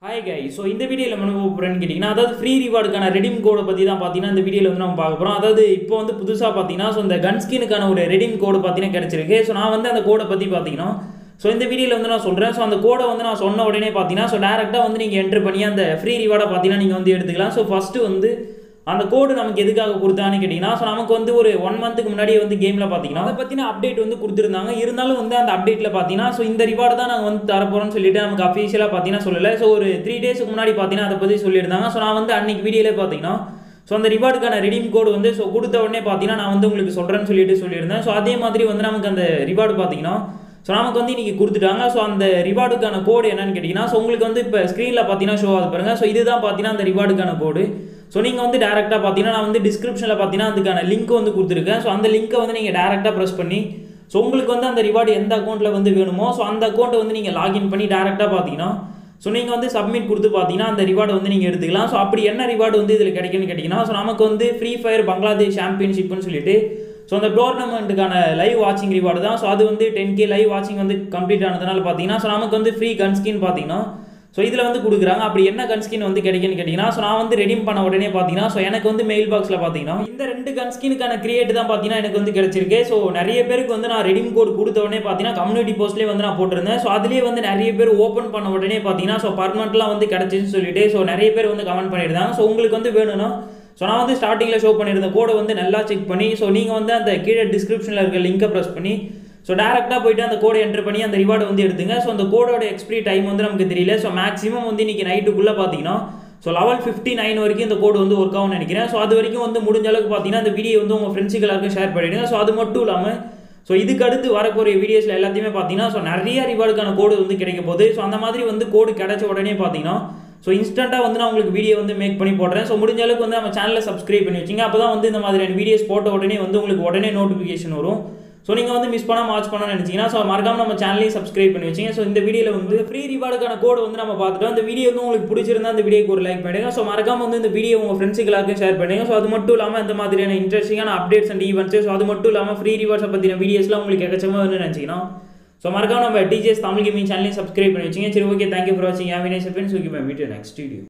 hi guy so இந்த வீடியோவில் என்ன பண்ண போகிறேன்னு கேட்டிங்கன்னா அதாவது ஃப்ரீ ரிவார்டுக்கான ரெடீம் கோடை பற்றி தான் பார்த்தீங்கன்னா இந்த வீடியோவில் வந்து நம்ம பார்க்க போகிறோம் அதாவது இப்போ வந்து புதுசாக பார்த்தீங்கன்னா ஸோ இந்த கன் ஸ்கினுக்கான ஒரு ரெடீம் கோடு பார்த்தீங்கன்னா கிடச்சிருக்கு ஸோ நான் வந்து அந்த கோடை பற்றி பார்த்தீங்கன்னா ஸோ இந்த வீடியோவில் வந்து நான் சொல்கிறேன் ஸோ அந்த கோடை வந்து நான் சொன்ன உடனே பார்த்தீங்கன்னா ஸோ டேரெக்டாக வந்து நீங்கள் என்ட்ரு பண்ணி அந்த ஃப்ரீ ரிவார்டை பார்த்தீங்கன்னா நீங்கள் வந்து எடுத்துக்கலாம் ஸோ ஃபஸ்ட்டு வந்து அந்த கோடு நமக்கு எதுக்காக கொடுத்தான்னு கேட்டிங்கன்னா ஸோ நமக்கு வந்து ஒரு ஒன் மந்த்துக்கு முன்னாடி வந்து கேமில் பார்த்தீங்கன்னா அதை பற்றின அப்டேட் வந்து கொடுத்துருந்தாங்க இருந்தாலும் வந்து அந்த அப்டேட்டில் பார்த்தீங்கன்னா ஸோ இந்த ரிவார்டு தான் நாங்கள் வந்து தரப்போகிறோம்னு சொல்லிட்டு நமக்கு அஃபீஷியலாக பார்த்தீங்கன்னா சொல்லலை ஸோ ஒரு த்ரீ டேஸ்க்கு முன்னாடி பார்த்தீங்கன்னா அதை பற்றி சொல்லியிருந்தாங்க ஸோ நான் வந்து அன்னைக்கு வீடியோவில் பார்த்தீங்கன்னா ஸோ அந்த ரிவார்டுக்கான ரெடீம் கோடு வந்து ஸோ கொடுத்த உடனே பார்த்தீங்கன்னா நான் வந்து உங்களுக்கு சொல்கிறேன்னு சொல்லிட்டு சொல்லியிருந்தேன் ஸோ அதே மாதிரி வந்து நமக்கு அந்த ரிவார்டு பார்த்தீங்கன்னா ஸோ நமக்கு வந்து இன்றைக்கி கொடுத்துட்டாங்க ஸோ அந்த ரிவார்டுக்கான கோடு என்னன்னு கேட்டிங்கன்னா ஸோ உங்களுக்கு வந்து இப்போ ஸ்க்ரீனில் பார்த்தீங்கன்னா ஷோ ஆகுது பாருங்கள் ஸோ இதுதான் பார்த்தீங்கன்னா அந்த ரிவார்டுக்கான கோடு ஸோ நீங்கள் வந்து டேரெக்டாக பார்த்தீங்கன்னா நான் வந்து டிஸ்கிரிப்ஷனில் பார்த்தீங்கன்னா அதுக்கான லிங்க் வந்து கொடுத்துருக்கேன் ஸோ அந்த லிங்க்கை வந்து நீங்கள் டேரெக்டாக ப்ரெஸ் பண்ணி ஸோ உங்களுக்கு வந்து அந்த ரிவார்டு எந்த அக்கௌண்ட்டில் வந்து வேணுமோ ஸோ அந்த அக்கௌண்ட்டை வந்து நீங்கள் லாகின் பண்ணி டேரெக்டாக பார்த்தீங்கன்னா ஸோ நீங்கள் வந்து சப்மிட் கொடுத்து பார்த்தீங்கன்னா அந்த ரிவார்டு வந்து நீங்கள் எடுத்துக்கலாம் ஸோ அப்படி என்ன ரிவார்டு வந்து இதில் கிடைக்குன்னு கேட்டிங்கன்னா ஸோ நமக்கு வந்து ஃப்ரீ ஃபயர் பங்களாதேஷ் சாம்பியன்ஷிப்னு சொல்லிட்டு ஸோ அந்த டோர்னமெண்ட்டுக்கான லைவ் வாட்சிங் ரிவார்டு தான் ஸோ அது வந்து டென் கே லைவ் வாட்சிங் வந்து கம்ப்ளீட் ஆனதுனால பார்த்தீங்கன்னா ஸோ நமக்கு வந்து ஃப்ரீ கன் ஸ்கின் பார்த்தீங்கன்னா ஸோ இதில் வந்து கொடுக்குறாங்க அப்படி என்ன கன் ஸ்கின் வந்து கிடைக்குன்னு கேட்டிங்கன்னா ஸோ நான் வந்து ரெடீம் பண்ண உடனே பார்த்தீங்கன்னா ஸோ எனக்கு வந்து மெயில் பாக்ஸில் பார்த்தீங்கன்னா இந்த ரெண்டு கன் ஸ்கினுக்கான கிரியேட் தான் பார்த்தீங்கன்னா எனக்கு வந்து கிடைச்சிருக்கு ஸோ நிறைய பேருக்கு வந்து நான் ரெடீம் கோட் கொடுத்த உடனே பார்த்தீங்கன்னா கம்யூனிட்டி போஸ்ட்லேயே வந்து நான் போட்டிருந்தேன் ஸோ அதுலேயே வந்து நிறைய பேர் ஓப்பன் பண்ண உடனே பார்த்தீங்கன்னா ஸோ பர்மனெண்ட்லாம் வந்து கிடச்சின்னு சொல்லிட்டு ஸோ நிறைய பேர் வந்து கமெண்ட் பண்ணியிருந்தாங்க ஸோ உங்களுக்கு வந்து வேணும்னா ஸோ நான் வந்து ஸ்டார்டிங்கில் ஷோ பண்ணியிருந்த கோடை வந்து நல்லா செக் பண்ணி ஸோ நீங்கள் வந்து அந்த கீழே டிஸ்கிரிப்ஷனில் இருக்க லிங்கை ப்ரெஸ் பண்ணி ஸோ டேரெக்டாக போயிட்டு அந்த கோடை என்ட்ரு பண்ணி அந்த ரிவார்டு வந்து எடுத்துங்க ஸோ அந்த கோடோட எக்ஸ்பிரி டைம் வந்து நமக்கு தெரியல ஸோ மேக்ஸிமம் வந்து இன்றைக்கி நைட்டுக்குள்ளே பார்த்தீங்கன்னா ஸோ லெவல் ஃபிஃப்டி நைன் வரைக்கும் இந்த கோடு வந்து ஒர்க் ஆகும்னு நினைக்கிறேன் ஸோ அது வரைக்கும் வந்து முடிஞ்ச அளவுக்கு பார்த்தீங்கன்னா அந்த வீடியோ வந்து உங்கள் ஃப்ரெண்ட்ஸுக்கு எல்லாருக்கும் ஷேர் பண்ணிவிடுங்க ஸோ அது மட்டும் இல்லாமல் ஸோ இதுக்கு அடுத்து வரக்கூடிய வீடியோஸில் எல்லாத்தையுமே பார்த்தீங்கன்னா ஸோ நிறைய ரிவார்டுக்கான கோடு வந்து கிடைக்க போகுது ஸோ அந்த மாதிரி வந்து கோடு கிடைச்ச உடனே பார்த்தீங்கன்னா ஸோ இன்ஸ்டண்ட்டாக வந்து நான் உங்களுக்கு வீடியோ வந்து மேக் பண்ணி போடுறேன் ஸோ முடிஞ்ச அளவுக்கு வந்து நம்ம சேனலை சப்ஸ்கிரைப் பண்ணி வச்சிங்க அப்போ தான் வந்து இந்த மாதிரியான வீடியோஸ் போட்ட உடனே வந்து உங்களுக்கு உடனே நோட்டிஃபிகேஷன் வரும் ஸோ நீங்கள் வந்து மிஸ் பண்ணால் வாட்ச் பண்ண நினச்சிங்கன்னா ஸோ மறக்காம நம்ம சேனலையும் சப்ஸ்கிரைப் பண்ணி வச்சிங்க ஸோ இந்த வீடியோவில் வந்து ஃப்ரீ ரிவார்டுக்கான கோடு வந்து நம்ம பார்த்துட்டோம் இந்த வீடியோ வந்து உங்களுக்கு பிடிச்சிருந்தா அந்த வீடியோக்கு ஒரு லைக் பண்ணுங்க ஸோ மறக்காம வந்து இந்த வீடியோ உங்கள் ஃப்ரெண்ட்ஸுக்கு எல்லாருக்கும் ஷேர் பண்ணுங்க ஸோ அது மட்டும் இல்லாமல் இந்த மாதிரியான இன்ட்ரெஸ்டிங்கான அப்டேட்ஸ் அண்ட் ஈவெண்ட்ஸ் ஸோ அது மட்டும் இல்லாமல் ஃப்ரீ ரிவார்ட்ஸை பற்றின வீடியோஸ்லாம் உங்களுக்கு எக்கச்சமாக வந்து நினச்சிங்கன்னா ஸோ மறக்காம நம்ம டிஜிஎஸ் தமிழ் கேமிங் சேனலையும் சப்ஸ்கிரைப் பண்ணி வச்சிங்க சரி ஓகே தேங்க்யூ ஃபார் வாட்சிங் யாவினேஸ் friends okay meet next video